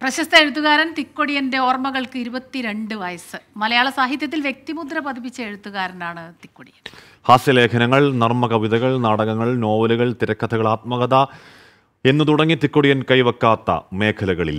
പ്രശസ്ത എഴുത്തുകാരൻ തിക്കൊടിയന്റെ ഓർമ്മകൾക്ക് ഇരുപത്തിരണ്ട് വയസ്സ് മലയാള സാഹിത്യത്തിൽ വ്യക്തിമുദ്ര പതിപ്പിച്ച എഴുത്തുകാരനാണ് തിക്കൊടിയൻ ഹാസ്യലേഖനങ്ങൾ നർമ്മ കവിതകൾ നാടകങ്ങൾ നോവലുകൾ തിരക്കഥകൾ ആത്മകഥ എന്നു തുടങ്ങി തിക്കൊടിയൻ കൈവക്കാത്ത മേഖലകളില്ല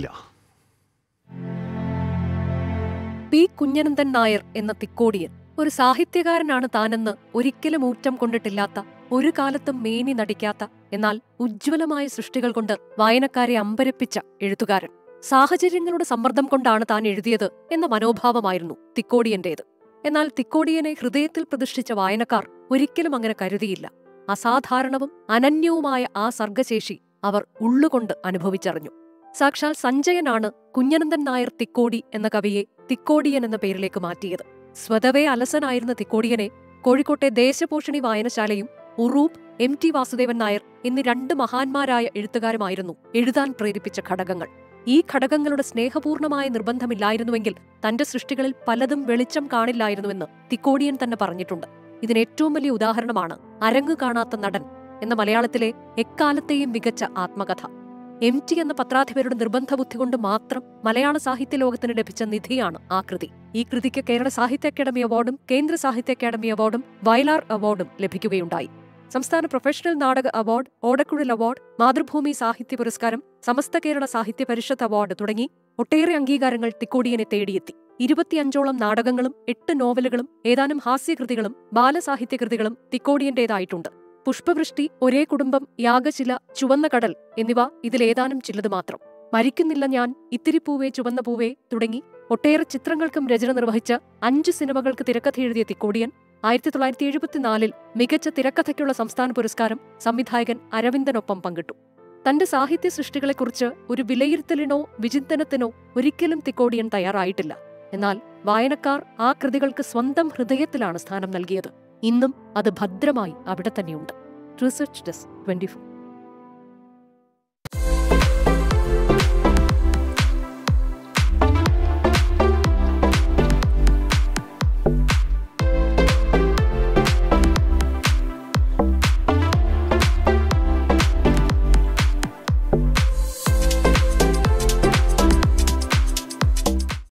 പി കുഞ്ഞനന്ദൻ നായർ എന്ന തിക്കോടിയൻ ഒരു സാഹിത്യകാരനാണ് താനെന്ന് ഒരിക്കലും ഊറ്റം കൊണ്ടിട്ടില്ലാത്ത ഒരു കാലത്തും മേനി നടിക്കാത്ത എന്നാൽ ഉജ്ജ്വലമായ സൃഷ്ടികൾ കൊണ്ട് വായനക്കാരെ അമ്പരപ്പിച്ച എഴുത്തുകാരൻ സാഹചര്യങ്ങളുടെ സമ്മർദ്ദം കൊണ്ടാണ് താൻ എഴുതിയത് എന്ന മനോഭാവമായിരുന്നു തിക്കോടിയന്റേത് എന്നാൽ തിക്കോടിയനെ ഹൃദയത്തിൽ പ്രതിഷ്ഠിച്ച വായനക്കാർ ഒരിക്കലും അങ്ങനെ കരുതിയില്ല അസാധാരണവും അനന്യവുമായ ആ സർഗശേഷി അവർ ഉള്ളുകൊണ്ട് അനുഭവിച്ചറിഞ്ഞു സാക്ഷാൽ സഞ്ജയനാണ് കുഞ്ഞനന്ദൻ നായർ തിക്കോടി എന്ന കവിയെ തിക്കോടിയൻ എന്ന പേരിലേക്ക് മാറ്റിയത് സ്വതവേ അലസനായിരുന്ന തിക്കോടിയനെ കോഴിക്കോട്ടെ ദേശപോഷണി വായനശാലയും ഉറൂബ് എം ടി വാസുദേവൻ നായർ എന്നീ രണ്ട് മഹാന്മാരായ എഴുത്തുകാരുമായിരുന്നു എഴുതാൻ പ്രേരിപ്പിച്ച ഘടകങ്ങൾ ഈ ഘടകങ്ങളുടെ സ്നേഹപൂർണമായ നിർബന്ധമില്ലായിരുന്നുവെങ്കിൽ തന്റെ സൃഷ്ടികളിൽ പലതും വെളിച്ചം കാണില്ലായിരുന്നുവെന്ന് തിക്കോടിയൻ തന്നെ പറഞ്ഞിട്ടുണ്ട് ഇതിന് ഏറ്റവും വലിയ ഉദാഹരണമാണ് അരങ്ങു കാണാത്ത നടൻ എന്ന മലയാളത്തിലെ എക്കാലത്തെയും മികച്ച ആത്മകഥ എം ടി എന്ന പത്രാധിപരുടെ നിർബന്ധ ബുദ്ധി കൊണ്ട് മാത്രം മലയാള സാഹിത്യ ലോകത്തിന് ലഭിച്ച നിധിയാണ് ആ കൃതി ഈ കൃതിക്ക് കേരള സാഹിത്യ അക്കാദമി അവാർഡും കേന്ദ്ര സാഹിത്യ അക്കാദമി അവാർഡും വയലാർ അവാർഡും ലഭിക്കുകയുണ്ടായി സംസ്ഥാന പ്രൊഫഷണൽ നാടക അവാർഡ് ഓടക്കുഴൽ അവാർഡ് മാതൃഭൂമി സാഹിത്യ പുരസ്കാരം സമസ്ത കേരള സാഹിത്യ പരിഷത്ത് അവാർഡ് തുടങ്ങി ഒട്ടേറെ അംഗീകാരങ്ങൾ തിക്കോടിയനെ തേടിയെത്തി ഇരുപത്തിയഞ്ചോളം നാടകങ്ങളും എട്ട് നോവലുകളും ഏതാനും ഹാസ്യകൃതികളും ബാലസാഹിത്യകൃതികളും തിക്കോടിയന്റേതായിട്ടുണ്ട് പുഷ്പവൃഷ്ടി ഒരേ കുടുംബം യാഗശില ചുവന്ന കടൽ എന്നിവ ഇതിലേതാനും ചിലത് മാത്രം മരിക്കുന്നില്ല ഞാൻ ഇത്തിരി പൂവേ ചുവന്ന പൂവേ തുടങ്ങി ഒട്ടേറെ ചിത്രങ്ങൾക്കും രചന നിർവഹിച്ച അഞ്ച് സിനിമകൾക്ക് തിരക്കഥ എഴുതിയ തിക്കോടിയൻ ആയിരത്തി തൊള്ളായിരത്തി എഴുപത്തിനാലിൽ മികച്ച തിരക്കഥയ്ക്കുള്ള സംസ്ഥാന പുരസ്കാരം സംവിധായകൻ അരവിന്ദനൊപ്പം പങ്കിട്ടു തന്റെ സാഹിത്യ സൃഷ്ടികളെക്കുറിച്ച് ഒരു വിലയിരുത്തലിനോ വിചിന്തനത്തിനോ ഒരിക്കലും തിക്കോടിയൻ തയ്യാറായിട്ടില്ല എന്നാൽ വായനക്കാർ ആ കൃതികൾക്ക് സ്വന്തം ഹൃദയത്തിലാണ് സ്ഥാനം നൽകിയത് ഇന്നും അത് ഭദ്രമായി അവിടെ തന്നെയുണ്ട് റിസർച്ച് ഡെസ്ക് ട്വന്റി